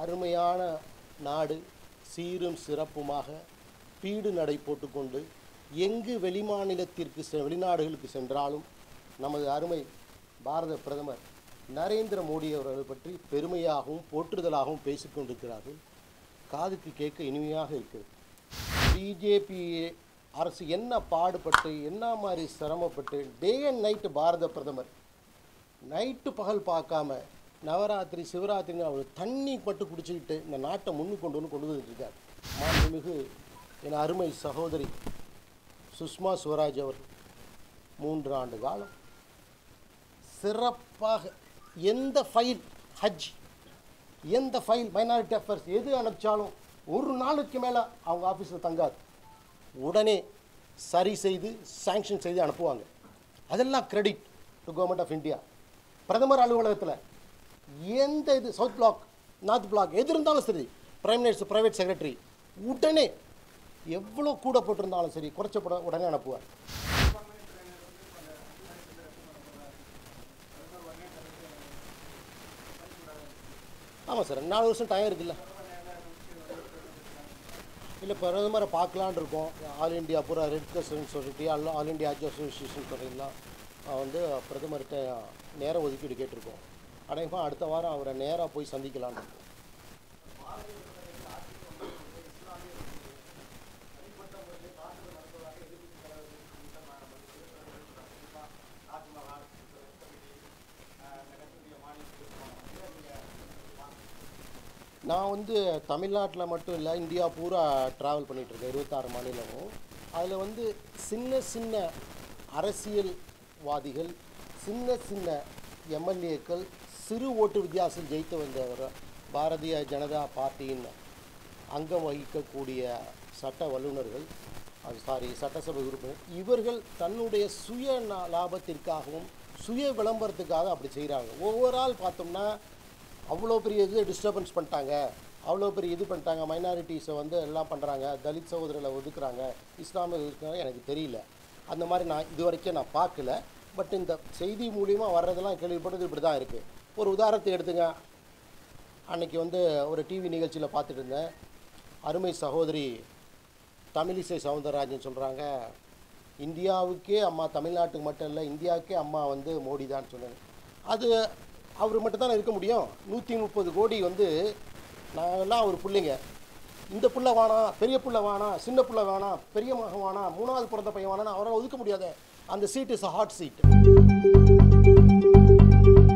அருமையான நாடு சீரும் சிறப்புமாக பீடு நடை போட்டுக்கொண்டு எங்கு வெளிமாநிலத்திற்கு செ வெளிநாடுகளுக்கு சென்றாலும் நமது அருமை பாரத பிரதமர் நரேந்திர மோடி அவர்களை பற்றி பெருமையாகவும் போற்றுதலாகவும் பேசிக்கொண்டிருக்கிறார்கள் காதுக்கு கேட்க இனிமையாக இருக்கிறது பிஜேபி அரசு என்ன பாடுபட்டு என்ன மாதிரி சிரமப்பட்டு டே அண்ட் நைட்டு பாரத பிரதமர் நைட்டு பகல் பார்க்காம நவராத்திரி சிவராத்திரின்னு அவர் தண்ணி பட்டு குடிச்சுக்கிட்டு இந்த நாட்டை முன்னுக்கு கொண்டு வந்து கொண்டு வந்துட்டு இருக்கார் மாண்புமிகு என் அருமை சகோதரி சுஷ்மா ஸ்வராஜ் அவர் மூன்று ஆண்டு காலம் சிறப்பாக எந்த ஃபைல் ஹஜ் எந்த ஃபைல் மைனாரிட்டி அஃபேர்ஸ் எது அனுப்பிச்சாலும் ஒரு நாளுக்கு மேலே அவங்க ஆஃபீஸில் தங்காது உடனே சரி செய்து சாங்ஷன் செய்து அனுப்புவாங்க அதெல்லாம் credit to government of India பிரதமர் அலுவலகத்தில் எந்த இது சவுத் பிளாக் நார்த் பிளாக் எது இருந்தாலும் சரி பிரைம் மினிஸ்டர் ப்ரைவேட் செக்ரட்டரி உடனே எவ்வளோ கூட போட்டிருந்தாலும் சரி குறைச்சப்பட உடனே அனுப்புவார் ஆமாம் சார் நாலு வருஷம் டைம் இருக்குல்ல இல்லை பிரதமரை பார்க்கலான் இருக்கோம் ஆல் இண்டியா பூரா ரெட் கிரசன்ட் சொசைட்டி அல்ல ஆல் இண்டியா ஹஜ் அசோசியேஷன் சொல்லிடலாம் வந்து பிரதமர்கிட்ட நேரம் ஒதுக்கீடு கேட்டிருக்கோம் அநேகமாக அடுத்த வாரம் அவரை நேராக போய் சந்திக்கலான்னு இருக்கோம் நான் வந்து தமிழ்நாட்டில் மட்டும் இல்லை இந்தியா பூரா ட்ராவல் பண்ணிகிட்ருக்கேன் இருபத்தாறு மாநிலமும் அதில் வந்து சின்ன சின்ன அரசியல்வாதிகள் சின்ன சின்ன எம்எல்ஏக்கள் சிறு ஓட்டு வித்தியாசம் ஜெயித்து வந்தவர் பாரதிய ஜனதா பார்ட்டியின் அங்கம் வகிக்கக்கூடிய சட்ட வல்லுநர்கள் அது சாரி சட்டசபை உறுப்பினர் இவர்கள் தன்னுடைய சுய நா- லாபத்திற்காகவும் சுய விளம்பரத்துக்காக அப்படி செய்கிறாங்க ஒவ்வொரு ஆள் பார்த்தோம்னா அவ்வளோ பெரிய இது டிஸ்டர்பன்ஸ் பண்ணிட்டாங்க அவ்வளோ பெரிய இது பண்ணிட்டாங்க மைனாரிட்டிஸை வந்து எல்லாம் பண்ணுறாங்க தலித் சகோதரர்களை ஒதுக்குறாங்க இஸ்லாமிய ஒதுக்குறாங்க எனக்கு தெரியல அந்த மாதிரி நான் இது வரைக்கும் நான் பார்க்கல பட் இந்த செய்தி மூலிமா வர்றதெல்லாம் கேள்விப்பட்டது இப்படி தான் இருக்குது ஒரு உதாரணத்தை எடுத்துங்க அன்னைக்கு வந்து ஒரு டிவி நிகழ்ச்சியில் பார்த்துட்டு இருந்தேன் அருமை சகோதரி தமிழிசை சவுந்தரராஜன் சொல்கிறாங்க இந்தியாவுக்கே அம்மா தமிழ்நாட்டுக்கு மட்டும் இல்லை இந்தியாவுக்கே அம்மா வந்து மோடி தான் சொன்னாங்க அது அவர் மட்டும் தானே இருக்க முடியும் நூற்றி முப்பது கோடி வந்து நாங்கள்லாம் ஒரு பிள்ளைங்க இந்த புள்ள வேணாம் பெரிய புள்ள வேணாம் சின்ன புள்ள வேணாம் பெரிய மகன் வேணாம் மூணாவது பிறந்த பையன் வேணாம் அவரால் ஒதுக்க முடியாது அந்த சீட் இஸ் ஹாட் சீட்